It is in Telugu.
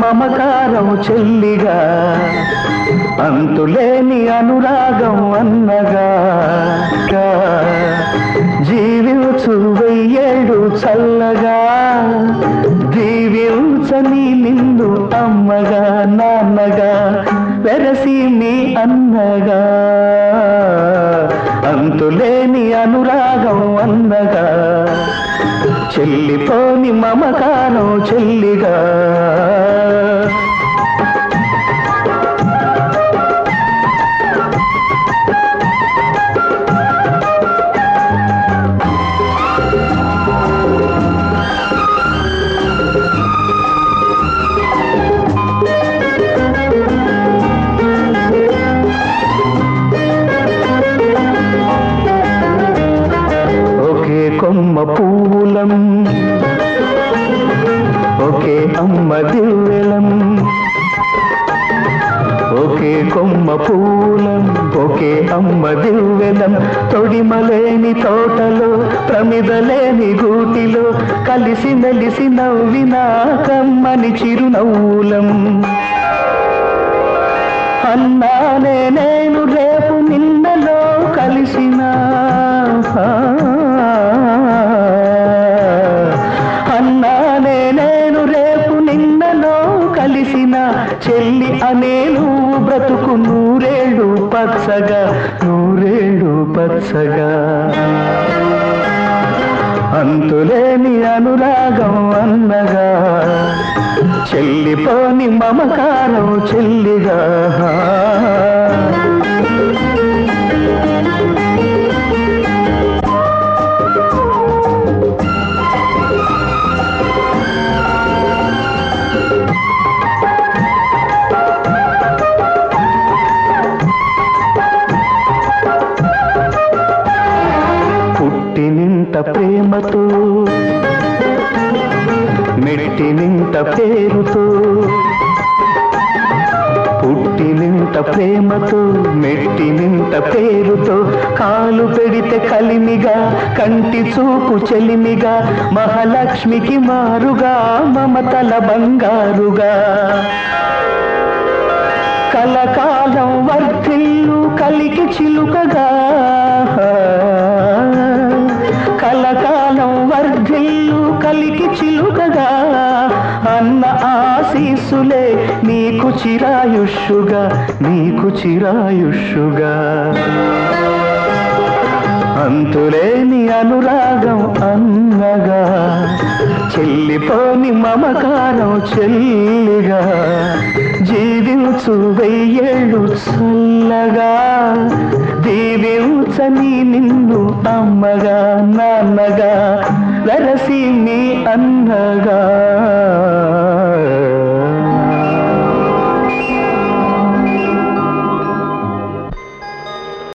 మమకారం చెల్లిగా అంతులేని అనురాగం అన్నగా జీవించు వెయ్యేడు చల్లగా దీవించని నిన్ను అమ్మగా నాన్నగా వెరసి మీ అన్నగా అంతులేని అనురాగం అన్నగా చెల్లిపోని మమకారం చెల్లిగా ఒకే కొమ్మ పువ్వులం ఒకే అమ్మ దివ్వెలం ఒకే కొమ్మ పూలం ఒకే అమ్మ దివ్వెలం తొడిమలేని తోటలో ప్రమిదలేని గూటిలో కలిసి మెలిసి నవ్విన కమ్మని చిరునవ్వులం అన్నానే నేను రేపు నిన్నలో కలిసిన అన్నానే నేను రేపు నిన్నలో కలిసిన చెల్లి అనే నువ్వు బ్రతుకు నూరేళ్ళు పచ్చగా నూరేళ్ళు పచ్చగా అంతులేని అనురాగం అన్నగా చెల్లిపోని మమకారం చెల్లిగా పుట్టినింత ప్రేమతో మెట్టినింత పేరుతో పుట్టినింత ప్రేమతో మెట్టినింత పేరుతో కాలు పెడితే కలిమిగా కంటి చూపు చెలిమిగా మహాలక్ష్మికి మారుగా మమతల బంగారుగా కలకాలం వర్ధిల్లు కలికి చిలుకగా కలకాలం వర్ధిల్లు కలికి చిలుకగా అన్న ఆశీస్సులే నీకు చిరాయుష్యుగా నీకు చిరాయుష్యుగా అంతులేని అనురాగం అన్నగా చెల్లిపోని మమకారం చెల్లిగా జీవించు వెయ్యేళ్ళు చల్లగా దీవించని నిన్ను అమ్మగా నాన్నగా వెరసి మీ అన్నగా